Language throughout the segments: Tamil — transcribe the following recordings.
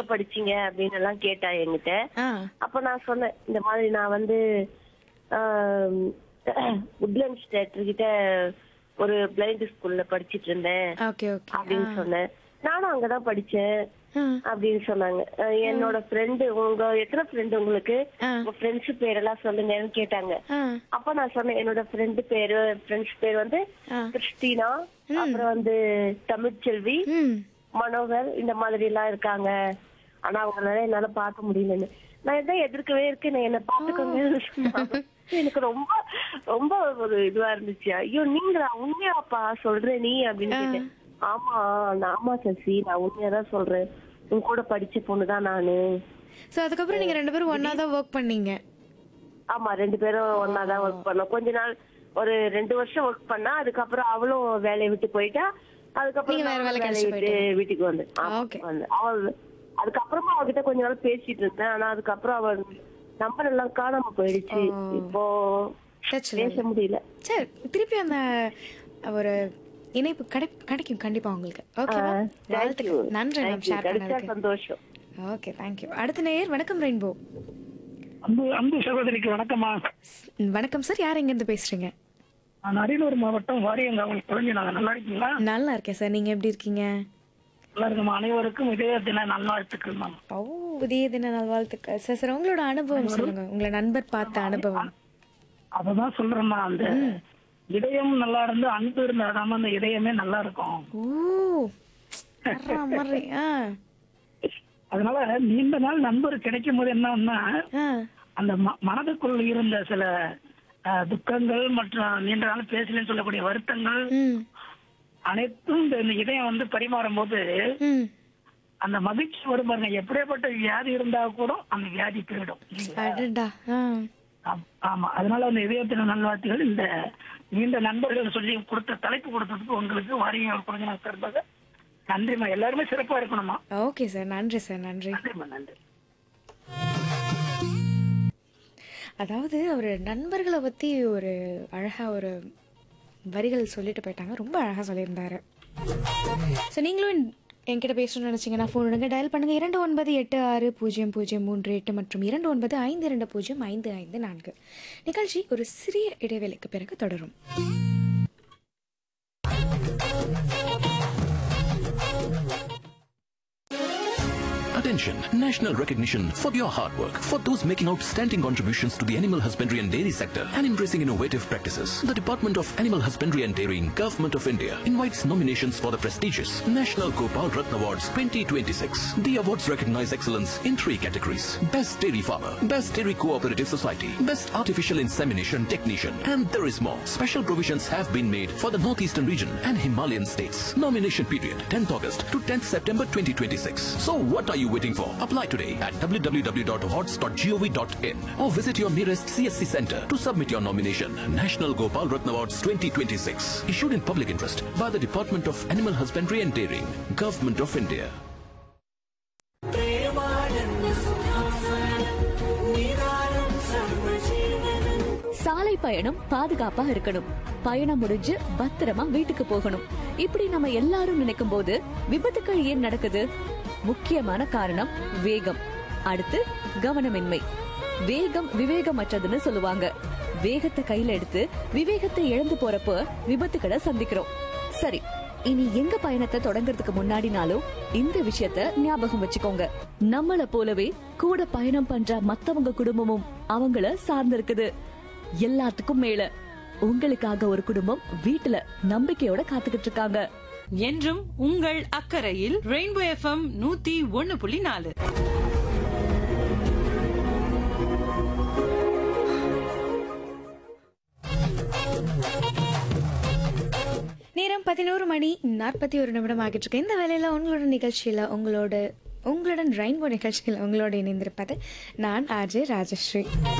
படிச்சீங்க அப்படின்னு எல்லாம் கேட்டா என்கிட்ட ஆ அப்ப நான் சொன்னேன் இந்த மாதிரி நான் வந்து உட்லண்ட்ஸ் தேட்டர் கிட்ட ஒரு பிளைண்ட் ஸ்கூல்ல படிச்சிட்டு இருந்தேன் ஓகே ஓகே அப்படின்னு சொன்னேன் நானும் அங்கதான் படிச்சேன் ஆ அப்படின்னு சொன்னாங்க அஹ் என்னோட ஃப்ரெண்டு உங்க எத்தனை ஃப்ரெண்டு உங்களுக்கு ஆ. உங்க ஃப்ரெண்ட்ஸ் பேரெல்லாம் சொல்லுங்கன்னு கேட்டாங்க ஆ அப்ப நான் சொன்னேன் என்னோட ஃப்ரெண்டு பேரு ஃப்ரெண்ட்ஸ் பேர் வந்து ஆ. கிறிஸ்டினா அப்புறம் வந்து தமிழ்ச்செல்வி ம் மனோகர் இந்த மாதிரி எல்லாம் இருக்காங்க ஆனா அவங்களால என்னால பார்க்க முடியலன்னு நான் எதான் எதிர்க்கவே இருக்கேன் நான் என்ன பாத்துக்கோங்க சொன்னாங்க. எனக்கு ரொம்ப ரொம்ப ஒரு இதுவா இருந்துச்சு ஐயோ நீங்களா உண்மையாப்பா சொல்ற நீ அப்படின்னு கேட்டேன் ஆமா நான் ஆமா சசி நான் உண்மையாதான் சொல்றேன் உன் கூட படிச்ச பொண்ணுதான் நானு ஸோ அதுக்கப்புறம் நீங்க ரெண்டு பேரும் ஒண்ணா தான் ஒர்க் பண்ணீங்க ஆமா ரெண்டு பேரும் ஒன்னாதான் ஒர்க் பண்ணோம் கொஞ்ச நாள் ஒரு ரெண்டு வருஷம் ஒர்க் பண்ணா அதுக்கப்புறம் அவளும் வேலையை விட்டு போயிட்டா அதுக்கப்புறம் நீங்க வேற நானும் வேலைக்கு வேலையை அழைச்சு விட்டு வீட்டுக்கு வந்தேன் ஆமா, Okay. வந்தேன். அவள் அதுக்கப்புறமா அவகிட்ட கொஞ்ச நாள் பேசிட்டு இருந்தேன் ஆனா அதுக்கப்புறம் அவள் நம்பர் எல்லாம் காணாம போயிடுச்சு ஓ. இப்போ பிரச்சனை பேச முடியல சரி திருப்பி அந்த ஒரு இணைப்பு கிடை கிடைக்கும் கண்டிப்பா உங்களுக்கு ஓகேவா தேங்க்யூ வாழ்த்துக்கள் நன்றி மேம் ஷேர் கிடைச்சா பண்ணதுக்கு சந்தோஷம் ஓகே தேங்க்யூ அடுத்த நேயர் வணக்கம் ரெயின்போ அன்பு அன்பு சகோதரிக்கு வணக்கம்மா வணக்கம் சார் யார் எங்கேருந்து பேசுறீங்க நான் அரியலூர் மாவட்டம் வாரியங்காவல் குழந்தை நாங்க நல்லா இருக்கீங்களா நல்லா இருக்கேன் சார் நீங்க எப்படி இருக்கீங்க நல்லா இருக்குமா அனைவருக்கும் இதய தின நல்வாழ்த்துக்கள் மேம் ஓ உதய தின நல்வாழ்த்துக்கள் சார் சார் உங்களோட அனுபவம் சொல்லுங்க உங்களை நண்பர் பார்த்த அனுபவம் அததான் சொல்றேம்மா அந்த இதயம் நல்லா இருந்து அன்பு இருந்தாதான் அந்த இதயமே நல்லா இருக்கும் ஓ வர்றா மாதிரி ஆ அதனால நீண்ட நாள் நண்பர் கிடைக்கும் போது என்னன்னா ஆ அந்த ம- மனதுக்குள் இருந்த சில அஹ், துக்கங்கள் மற்றும் நீண்ட நாள் பேசலன்னு சொல்லக்கூடிய வருத்தங்கள் ம் அனைத்தும் இந்த இந்த இதயம் வந்து பரிமாறும் போது ம் அந்த மகிழ்ச்சி வரும் பாருங்க எப்படியாப்பட்ட வியாதி இருந்தா கூட அந்த வியாதி போயிடும் இல்லைங்களா? அடடா ஆ ஆம், ஆமா அதனால அந்த இதயத்தின நல்வாழ்த்துகள் இந்த நீண்ட நண்பர்கள் சொல்லி கொடுத்த தலைப்பு கொடுத்ததுக்கு உங்களுக்கு வாரிய குழந்தை சார்பாக நன்றிம்மா எல்லாருமே சிறப்பா இருக்கணுமா ஓகே சார் நன்றி சார் நன்றி நன்றிம்மா நன்றி அதாவது அவர் நண்பர்களை பற்றி ஒரு அழகாக ஒரு வரிகள் சொல்லிட்டு போயிட்டாங்க ரொம்ப அழகாக சொல்லியிருந்தாரு ஸோ நீங்களும் என்- என்கிட்ட பேசணும்னு நினச்சிங்கன்னா ஃபோன் எடுங்க டயல் பண்ணுங்கள் இரண்டு ஒன்பது எட்டு ஆறு பூஜ்ஜியம் பூஜ்ஜியம் மூன்று எட்டு மற்றும் இரண்டு ஒன்பது ஐந்து இரண்டு பூஜ்ஜியம் ஐந்து ஐந்து நான்கு நிகழ்ச்சி ஒரு சிறிய இடைவேளைக்கு பிறகு தொடரும் Attention, national recognition for your hard work, for those making outstanding contributions to the animal husbandry and dairy sector and embracing innovative practices. The Department of Animal Husbandry and Dairying, Government of India invites nominations for the prestigious National Gopal Ratna Awards 2026. The awards recognize excellence in three categories. Best Dairy Farmer, Best Dairy Cooperative Society, Best Artificial Insemination Technician, and there is more. Special provisions have been made for the Northeastern region and Himalayan states. Nomination period 10th August to 10th September 2026. So what are you waiting for? Apply today at www.awards.gov.in or visit your nearest CSC center to submit your nomination. National Gopal Ratna Awards 2026. Issued in public interest by the Department of Animal Husbandry and Dairying, Government of India. சாலை பயணம் பாதுகாப்பா இருக்கணும் பயணம் முடிஞ்சு பத்திரமா வீட்டுக்கு போகணும் இப்படி நம்ம எல்லாரும் நினைக்கும் போது விபத்துக்கள் ஏன் நடக்குது முக்கியமான காரணம் வேகம் அடுத்து கவனமின்மை வேகம் விவேகமற்றதுன்னு சொல்லுவாங்க வேகத்தை கையில எடுத்து விவேகத்தை இழந்து போறப்ப விபத்துக்களை சந்திக்கிறோம் சரி இனி எங்க பயணத்தை தொடங்குறதுக்கு முன்னாடினாலும் இந்த விஷயத்த ஞாபகம் வச்சுக்கோங்க நம்மள போலவே கூட பயணம் பண்ற மத்தவங்க குடும்பமும் அவங்கள சார்ந்திருக்குது எல்லாத்துக்கும் மேல உங்களுக்காக ஒரு குடும்பம் வீட்டுல நம்பிக்கையோட காத்துக்கிட்டு இருக்காங்க என்றும் உங்கள் அக்கறையில் ரெயின்போ எஃப்எம் நூத்தி ஒன்னு புள்ளி நாலு நேரம் பதினோரு மணி நாற்பத்தி ஒரு நிமிடம் ஆகிட்டு இருக்கு இந்த வேலையில் உங்களோட நிகழ்ச்சியில் உங்களோட உங்களுடன் ரெயின்போ நிகழ்ச்சியில் உங்களோட இணைந்திருப்பது நான் ஆர்ஜே ராஜஸ்ரீ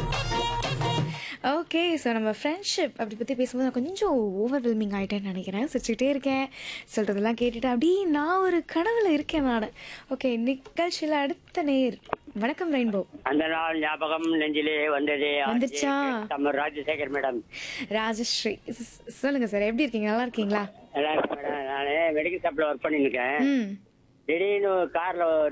ஓகே ஸோ நம்ம ஃப்ரெண்ட்ஷிப் அப்படி பற்றி பேசும்போது நான் கொஞ்சம் ஓவர்வெல்மிங் ஆகிட்டேன்னு நினைக்கிறேன் சிரிச்சுக்கிட்டே இருக்கேன் சொல்கிறதெல்லாம் கேட்டுட்டு அப்படி நான் ஒரு கனவுல இருக்கேன் நான் ஓகே நிகழ்ச்சியில் அடுத்த நேர் வணக்கம் ரெயின்போ அந்த நாள் ஞாபகம் நெஞ்சிலே வந்ததே வந்துச்சா? தமிழ் ராஜசேகர் மேடம் ராஜஸ்ரீ ஸ்- சொல்லுங்க சார் எப்படி இருக்கீங்க நல்லா இருக்கீங்களா நல்லா இருக்கு மேடம் நான் மெடிக்கல் ஷாப்ல ஒர்க் பண்ணிட்டு இருக்கேன் ம் திடீர்னு கார்ல